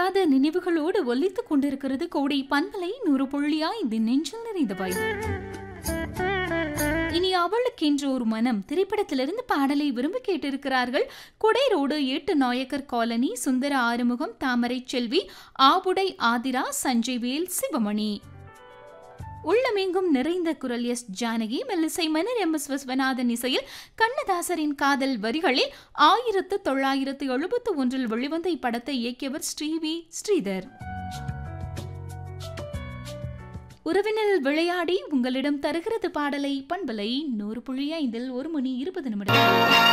மறவாத நினைவுகளோடு ஒலித்துக் கொண்டிருக்கிறது கோடை பண்பலை நூறு புள்ளியா இந்த நெஞ்சில் நிறைந்தவாய் இனி அவளுக்கென்று ஒரு மனம் திரைப்படத்திலிருந்து பாடலை விரும்பி கேட்டிருக்கிறார்கள் குடைரோடு ஏட்டு நாயக்கர் காலனி சுந்தர ஆறுமுகம் தாமரை செல்வி ஆவுடை ஆதிரா சஞ்சய் வேல் சிவமணி உள்ளமெங்கும் நிறைந்த குரல் எஸ் ஜானகி மெல்லிசை மன்னர் எம் எஸ் விஸ்வநாதன் இசையில் கண்ணதாசரின் காதல் வரிகளில் ஆயிரத்து தொள்ளாயிரத்து எழுபத்து ஒன்றில் வெளிவந்த இப்படத்தை இயக்கியவர் ஸ்ரீவி ஸ்ரீதர் உறவினில் விளையாடி உங்களிடம் தருகிறது பாடலை பண்பலை நூறு புள்ளி ஐந்தில் ஒரு மணி இருபது நிமிடம்